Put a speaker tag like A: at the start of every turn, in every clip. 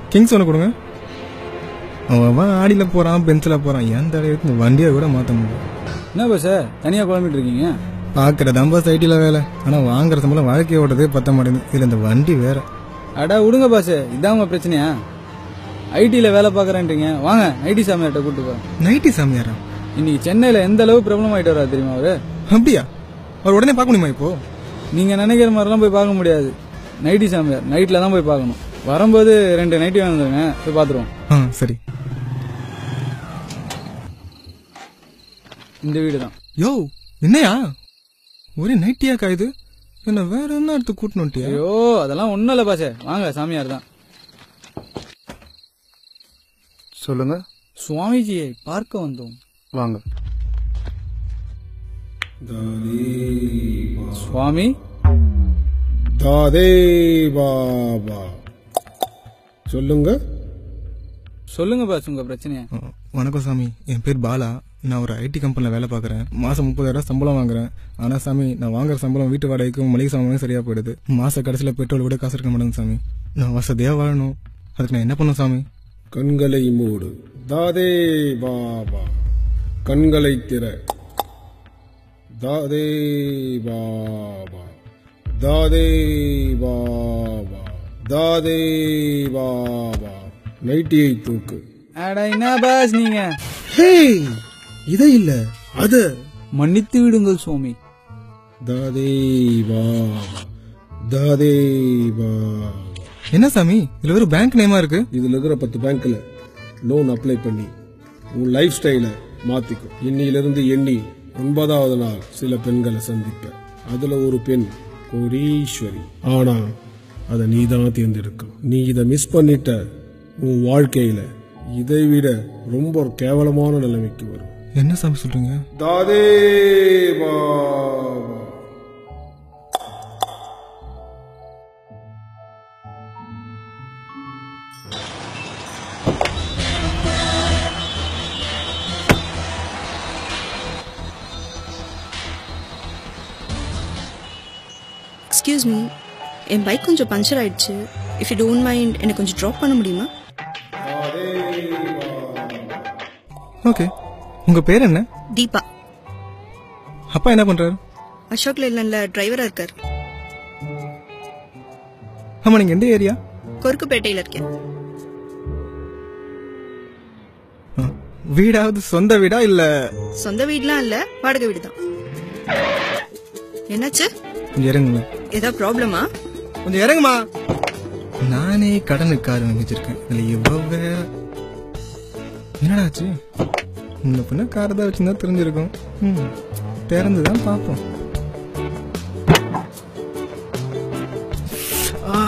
A: Kings ஒன்று கொடுங்க அவன் அவன் ஆடியில் போகிறான் பென்சில் போகிறான் என் தலையை இந்த வண்டியை கூட மாற்ற முடியும்
B: என்ன பஸ் தனியா குழம்பிட்டு இருக்கீங்க
A: பார்க்குறதான் பஸ் ஐடியில் வேலை ஆனால் வாங்குற சம்பளம் வாழ்க்கையை ஓட்டதே பத்த மாட்டேங்குது இதில் இந்த வண்டி வேற
B: அடா விடுங்க பாஸ் இதான் உங்க பிரச்சனையா ஐடியில் வேலை பார்க்குறேன்றீங்க வாங்க ஐடி சாமியார்ட்ட கூட்டு போறேன்
A: நைட்டி சாமியாரா
B: இன்னைக்கு சென்னையில் எந்த அளவு பிரபலம் ஆயிட்டு வரா தெரியுமா அவரு
A: அப்படியா அவர் உடனே பார்க்க முடியுமா இப்போ
B: நீங்க நினைக்கிற மாதிரிலாம் போய் பார்க்க முடியாது நைட்டி சாமியார் நைட்டில் தான் போய் பார்க்கணும் வரும்போது ரெண்டு நைட்டி வந்துருங்க போய் பார்த்துருவோம்
A: ஆ சரி
B: இந்த வீடு தான்
A: யோ என்னையா ஒரே நைட்டியா காயுது என்ன வேற என்ன எடுத்து கூட்டணுட்டியா
B: ஐயோ அதெல்லாம் ஒன்றும் இல்லை பாசே வாங்க சாமியார் தான்
C: சொல்லுங்க
B: சுவாமிஜியை பார்க்க வந்தோம்
C: வாங்க
B: சுவாமி
D: தாதே பாபா சொல்லுங்க
B: சொல்லுங்க பாஸ் உங்க பிரச்சனைய
A: ஆ, வணக்கம் சாமி என் பேர் பாலா நான் ஒரு ஐடி கம்பெனியில் வேலை பார்க்குறேன் மாதம் முப்பதாயிரம் சம்பளம் வாங்குறேன் ஆனால் சாமி நான் வாங்குற சம்பளம் வீட்டு வாடகைக்கும் மளிகை சாமானும் சரியாக போயிடுது மாத கடைசியில் பெட்ரோல் கூட காசு இருக்க மாட்டேங்குது சாமி நான் வசதியாக வாழணும் அதுக்கு நான் என்ன பண்ணும் சாமி
D: கண்களை மூடு தாதே பாபா கண்களை திற தாதே பாபா தாதே பாபா தாதே பாபா நைட்டியை தூக்கு
B: அட என்ன பாஸ் நீங்க
D: ஹே இதை இல்ல அத
B: மன்னித்து விடுங்கள் சுவாமி
D: தாதே பாபா தாதே பாபா
A: என்ன சாமி இதில் வெறும் பேங்க் நேமா இருக்கு
D: இதுல இருக்கிற பத்து பேங்க்ல லோன் அப்ளை பண்ணி உன் லைஃப் ஸ்டைலை மாத்திக்கும் இன்னிலிருந்து எண்ணி ஒன்பதாவது நாள் சில பெண்களை சந்திப்ப அதுல ஒரு பெண் கோடீஸ்வரி ஆனா அதை நீ தான் தேர்ந்தெடுக்கும் நீ இதை மிஸ் பண்ணிட்ட உன் வாழ்க்கையில இதை விட ரொம்ப ஒரு கேவலமான நிலைமைக்கு வரும்
A: என்ன சாமி சொல்றீங்க
D: தாதே பாபா
E: எக்ஸ்கியூஸ் மீ என் பைக் கொஞ்சம் பஞ்சர் ஆயிடுச்சு இஃப் யூ டோன்ட் மைண்ட் எனக்கு கொஞ்சம் ட்ராப் பண்ண முடியுமா
A: ஓகே உங்க பேர் என்ன
E: தீபா
A: அப்பா என்ன பண்றாரு
E: அசோக் லேலன்ல டிரைவரா இருக்கார்
A: ஆமா நீங்க எந்த ஏரியா
E: கொருக்குப்பேட்டையில இருக்கேன்
A: வீடாவது சொந்த வீடா இல்ல
E: சொந்த வீடுலாம் இல்ல வாடகை வீடு தான் என்னாச்சு
A: கொஞ்சம் இறங்குங்க
E: ஏதாவது ப்ராப்ளமா
A: கொஞ்சம் இறங்குமா நானே கடனுக்கு கார் வாங்கி வச்சிருக்கேன் இதுல இவ்வளவு வேற. என்னடா ஆச்சு முன்ன பின்ன கார் தான் வச்சிருந்தா தெரிஞ்சிருக்கும் ம் திறந்து தான் பார்ப்போம் ஆ,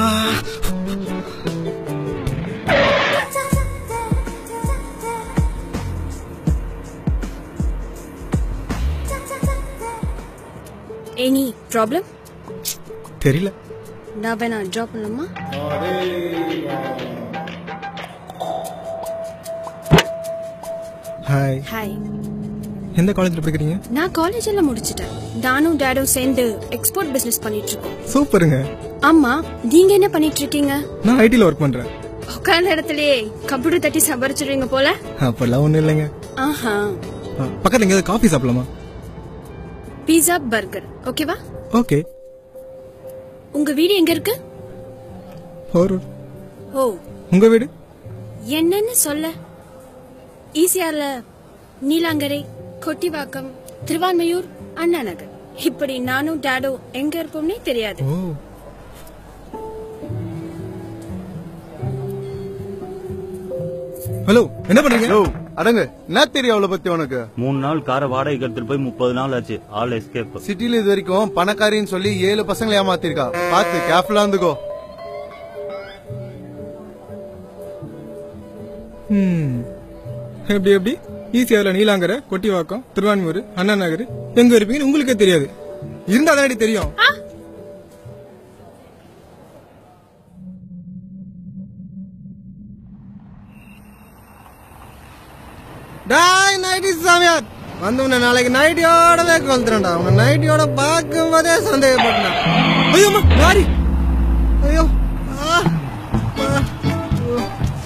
F: எனி ப்ராப்ளம்
A: தெரியல
F: நான் வேணா ட்ராப் பண்ணலாமா
A: ஹாய்
F: ஹாய்
A: எந்த காலேஜ்ல படிக்கிறீங்க
F: நான் காலேஜ் எல்லாம் முடிச்சிட்டேன் நானும் டேடும் சேர்ந்து எக்ஸ்போர்ட் பிசினஸ் பண்ணிட்டு இருக்கோம்
A: சூப்பருங்க
F: ஆமா நீங்க என்ன பண்ணிட்டு இருக்கீங்க
A: நான் ஐடில ஒர்க் பண்றேன்
F: உட்கார்ந்த இடத்துலயே கம்ப்யூட்டர் தட்டி சம்பாரிச்சிடுவீங்க போல
A: அப்பெல்லாம் ஒண்ணும் இல்லைங்க
F: ஆஹா
A: ஆ, பக்கத்துல எங்கேயாவது காஃபி சாப்பிடலாமா
F: பீஸா பர்கர் ஓகேவா
A: ஓகே
F: உங்க வீடு எங்க இருக்கு
A: ஒரு
F: ஓ
A: உங்க வீடு
F: என்னன்னு சொல்ல ஈசிஆர்ல நீலாங்கரை கொட்டிவாக்கம் திருவான்மையூர் அண்ணா நகர் இப்படி நானும் டேடோ எங்க இருப்போம்னே தெரியாது
A: ஓ ஹலோ என்ன பண்றீங்க
C: யோ அடங்க என்ன தெரியும் அவளை பத்தி உனக்கு
G: மூணு நாள் காரை வாடகைக்கு எடுத்துட்டு போய் முப்பது நாள் ஆச்சு ஆல் எஸ்கேப்
C: சிட்டில இது வரைக்கும் பணக்காரின்னு சொல்லி ஏழு பசங்களை ஏமாத்திருக்கா பார்த்து கேர்ஃபுல்லா இருந்துக்கோ
A: ம் எப்படி எப்படி ஈசிஆர்ல நீலாங்கரை கொட்டிவாக்கம் திருவான்மூர் அண்ணா நகர் எங்க இருப்பீங்கன்னு உங்களுக்கே தெரியாது இருந்தா தானடி தெரியும் டாய் நைட்டி சாமியார் வந்து உன்னை நாளைக்கு நைட்டியோடவே கொளுத்துறேன்டா உன்னை நைட்டியோட பார்க்கும் போதே சந்தேகப்பட்டேன் ஐயோ அம்மா, மாறி ஐயோ ஆ, ஆ, ஓ.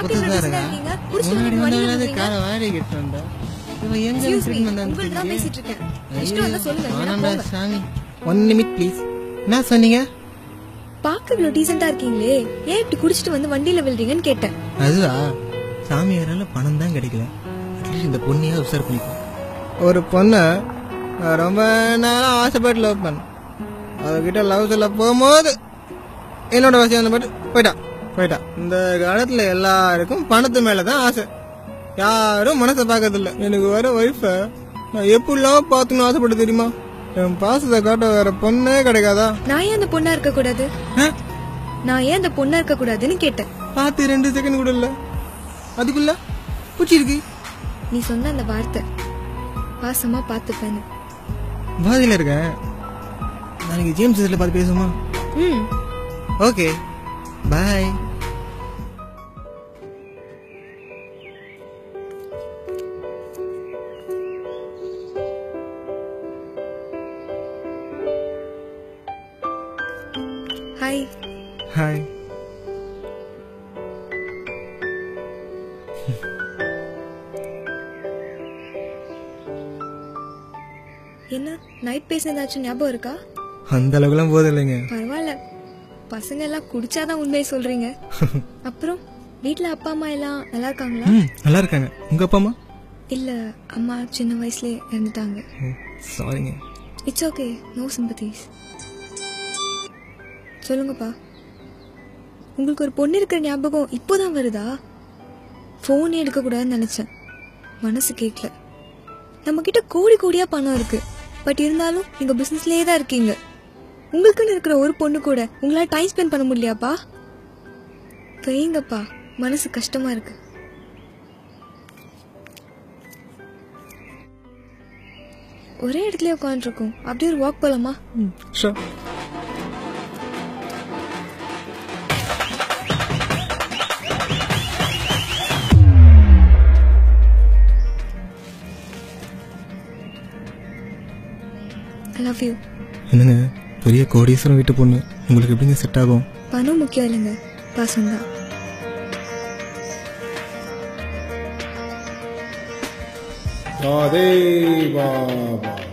F: பார்க்க இவ்வளவு decent ஆ இருக்கீங்க. குடிச்சிட்டு வந்து வண்டியில வந்துறீங்க.
A: வாடகைக்கு வந்தா இவன் எங்க
F: Excuse me,
A: இருந்து வந்தான்னு
F: உங்கள்ட்ட தான்
A: தெரியலையே.
F: பேசிட்டு இருக்கேன். இஷ்டம் வந்தா சொல்லுங்க, இல்லைன்னா
A: ஆனந்தா
F: போங்க.
A: சாமி ஒன் நிமிட் ப்ளீஸ் என்ன சொன்னீங்க
F: பார்க்க இவ்வளவு டீசெண்டா இருக்கீங்களே ஏன் இப்படி குடிச்சிட்டு வந்து வண்டியில விழுறீங்கன்னு கேட்டேன்
A: அதுவா சாமியாரால பணம் தான் கிடைக்கல அட்லீஸ்ட் இந்த பொண்ணையா உசார் பண்ணிக்கும் ஒரு பொண்ணை நான் ரொம்ப நேரம் ஆசைப்பட்டு லவ் பண்ணேன் அவகிட்ட லவ் சொல்ல போகும்போது என்னோட வசதி அந்த பாட்டு போயிட்டா போயிட்டா இந்த காலத்துல எல்லாருக்கும் பணத்து மேல தான் ஆசை யாரும் மனசை பார்க்கறது இல்ல எனக்கு வர ஒய்ஃப நான் எப்படிலாம் பார்த்துக்கணும் ஆசைப்பட்டு தெரியுமா என் பாசத்தை காட்ட வேற பொண்ணே கிடைக்காதா
F: நான் ஏன் அந்த பொண்ணா இருக்க கூடாது
A: ஆ?
F: நான் ஏன் அந்த பொண்ணா இருக்க கூடாதுன்னு கேட்டேன்
A: பார்த்து ரெண்டு செகண்ட் கூட இல்ல அதுக்குள்ள பூச்சி
F: நீ சொன்ன அந்த வார்த்தை பாசமா பார்த்துப்பேன்னு
A: பாதியில இருக்கேன் நாளைக்கு ஜேம்ஸ் இதில் பார்த்து பேசுமா
F: ம்
A: ஓகே பாய்
F: ஹாய்
A: ஹாய்
F: என்ன நைட் பேசினதாச்சும் ஞாபகம் இருக்கா
A: அந்த அளவுக்குலாம் போதும் இல்லைங்க
F: பரவாயில்ல பசங்க எல்லாம் குடிச்சாதான் உண்மையை சொல்றீங்க அப்புறம் வீட்ல அப்பா அம்மா எல்லாம் நல்லா இருக்காங்களா
A: ம் நல்லா இருக்காங்க உங்க அப்பா அம்மா
F: இல்ல அம்மா சின்ன வயசுலயே இறந்துட்டாங்க
A: சாரிங்க
F: இட்ஸ் ஓகே நோ சிம்பத்தீஸ் சொல்லுங்கப்பா உங்களுக்கு ஒரு பொண்ணு இருக்கிற ஞாபகம் இப்போதான் வருதா ஃபோனே எடுக்கக்கூடாதுன்னு நினைச்சேன் மனசு கேட்கல நம்ம கிட்ட கோடி கோடியா பணம் இருக்கு பட் இருந்தாலும் நீங்க பிசினஸ்லயே தான் இருக்கீங்க உங்களுக்குன்னு இருக்கிற ஒரு பொண்ணு கூட உங்களால டைம் ஸ்பெண்ட் பண்ண முடியலையாப்பா வைங்கப்பா மனசு கஷ்டமா இருக்கு ஒரே இடத்துல உட்காந்துருக்கோம் அப்படியே ஒரு வாக் போலாமா
A: ஷோர்
F: ஐ லவ் யூ
A: என்னங்க பெரிய கோடீஸ்வரம் வீட்டு பொண்ணு உங்களுக்கு எப்படிங்க செட் ஆகும்
F: பணம் முக்கியம் இல்லைங்க பாசம்தான்
D: ராதே பாபா